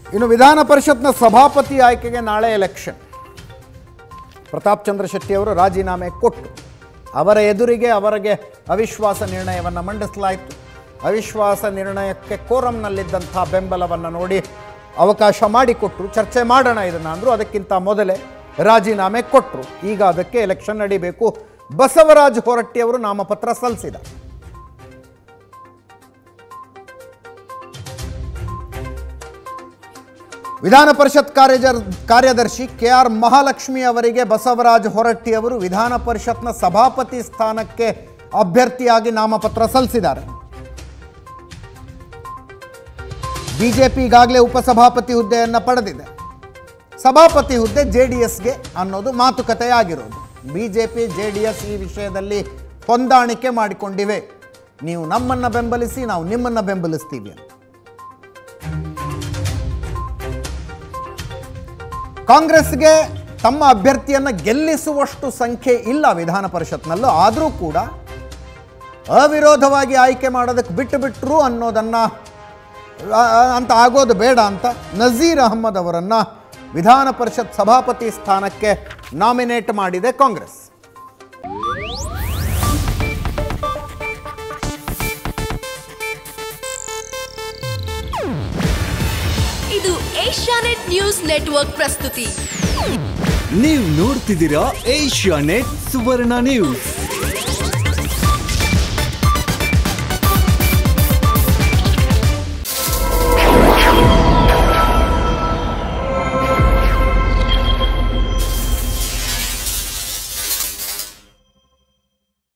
ಇನ್ನು ವಿಧಾನ ಪರಿಷತ್ನ ಸಭಾಪತಿ ಆಯ್ಕೆಗೆ ನಾಳೆ ಎಲೆಕ್ಷನ್ ಪ್ರತಾಪ್ ಚಂದ್ರ ಶೆಟ್ಟಿ ಅವರು ರಾಜೀನಾಮೆ ಕೊಟ್ಟು ಅವರ ಎದುರಿಗೆ ಅವರಿಗೆ ಅವಿಶ್ವಾಸ ನಿರ್ಣಯವನ್ನು ಮಂಡಿಸಲಾಯಿತು ಅವಿಶ್ವಾಸ ನಿರ್ಣಯಕ್ಕೆ ಕೋರಂನಲ್ಲಿದ್ದಂಥ ಬೆಂಬಲವನ್ನು ನೋಡಿ ಅವಕಾಶ ಮಾಡಿಕೊಟ್ರು ಚರ್ಚೆ ಮಾಡೋಣ ಇದನ್ನು ಅಂದರು ಅದಕ್ಕಿಂತ ಮೊದಲೇ ರಾಜೀನಾಮೆ ಕೊಟ್ಟರು ಈಗ ಅದಕ್ಕೆ ಎಲೆಕ್ಷನ್ ನಡಿಬೇಕು ಬಸವರಾಜ್ ಹೊರಟ್ಟಿ ಅವರು ನಾಮಪತ್ರ ಸಲ್ಲಿಸಿದ ವಿಧಾನ ಪರಿಷತ್ ಕಾರ್ಯಜರ್ ಕಾರ್ಯದರ್ಶಿ ಕೆ ಆರ್ ಮಹಾಲಕ್ಷ್ಮಿ ಅವರಿಗೆ ಬಸವರಾಜ್ ಹೊರಟ್ಟಿ ಅವರು ವಿಧಾನ ಪರಿಷತ್ನ ಸಭಾಪತಿ ಸ್ಥಾನಕ್ಕೆ ಅಭ್ಯರ್ಥಿಯಾಗಿ ನಾಮಪತ್ರ ಸಲ್ಲಿಸಿದ್ದಾರೆ ಬಿಜೆಪಿ ಈಗಾಗಲೇ ಉಪಸಭಾಪತಿ ಹುದ್ದೆಯನ್ನು ಪಡೆದಿದೆ ಸಭಾಪತಿ ಹುದ್ದೆ ಜೆ ಡಿ ಎಸ್ಗೆ ಅನ್ನೋದು ಮಾತುಕತೆಯಾಗಿರೋದು B J P J D S ಈ ವಿಷಯದಲ್ಲಿ ಹೊಂದಾಣಿಕೆ ಮಾಡಿಕೊಂಡಿವೆ ನೀವು ನಮ್ಮನ್ನು ಬೆಂಬಲಿಸಿ ನಾವು ನಿಮ್ಮನ್ನು ಬೆಂಬಲಿಸ್ತೀವಿ ಅಂತ ಕಾಂಗ್ರೆಸ್ಗೆ ತಮ್ಮ ಅಭ್ಯರ್ಥಿಯನ್ನು ಗೆಲ್ಲಿಸುವಷ್ಟು ಸಂಖ್ಯೆ ಇಲ್ಲ ವಿಧಾನ ಪರಿಷತ್ನಲ್ಲೂ ಆದರೂ ಕೂಡ ಅವಿರೋಧವಾಗಿ ಆಯ್ಕೆ ಮಾಡೋದಕ್ಕೆ ಬಿಟ್ಟು ಬಿಟ್ಟರು ಅನ್ನೋದನ್ನು ಅಂತ ಆಗೋದು ಬೇಡ ಅಂತ ನಜೀರ್ ಅಹಮ್ಮದ್ ಅವರನ್ನು ವಿಧಾನ ಪರಿಷತ್ ಸಭಾಪತಿ ಸ್ಥಾನಕ್ಕೆ ನಾಮಿನೇಟ್ ಮಾಡಿದೆ ಕಾಂಗ್ರೆಸ್ ಇದು ಏಷ್ಯಾನೆಟ್ ನ್ಯೂಸ್ ನೆಟ್ವರ್ಕ್ ಪ್ರಸ್ತುತಿ ನೀವು ನೋಡ್ತಿದ್ದೀರಾ ಏಷ್ಯಾ ನೆಟ್ ಸುವರ್ಣ ನ್ಯೂಸ್